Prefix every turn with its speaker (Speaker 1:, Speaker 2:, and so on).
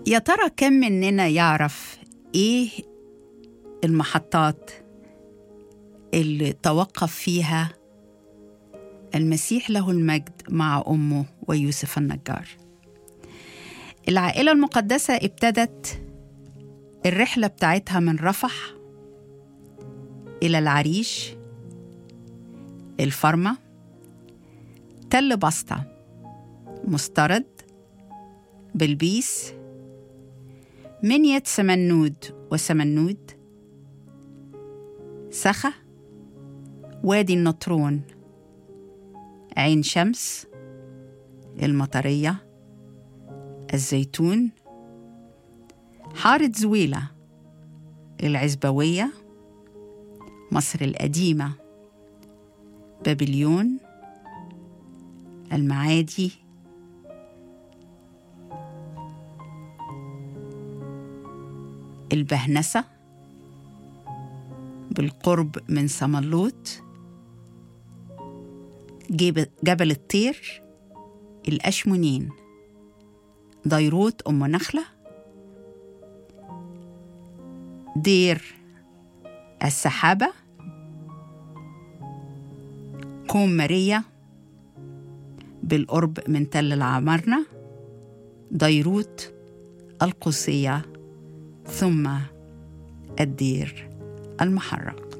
Speaker 1: يا ترى كم مننا يعرف ايه المحطات اللي توقف فيها المسيح له المجد مع امه ويوسف النجار العائله المقدسه ابتدت الرحله بتاعتها من رفح الى العريش الفرمه تل بسطه مسترد بلبيس منية سمنود وسمنود سخة وادي النطرون عين شمس المطرية الزيتون حارة زويلة العزبوية مصر القديمة بابليون المعادي البهنسة بالقرب من سملوت جيب- جبل الطير الأشمونين ديروت أم نخلة دير السحابة كوم ماريا بالقرب من تل العمارنة ديروت القوسية ثم الدير المحرق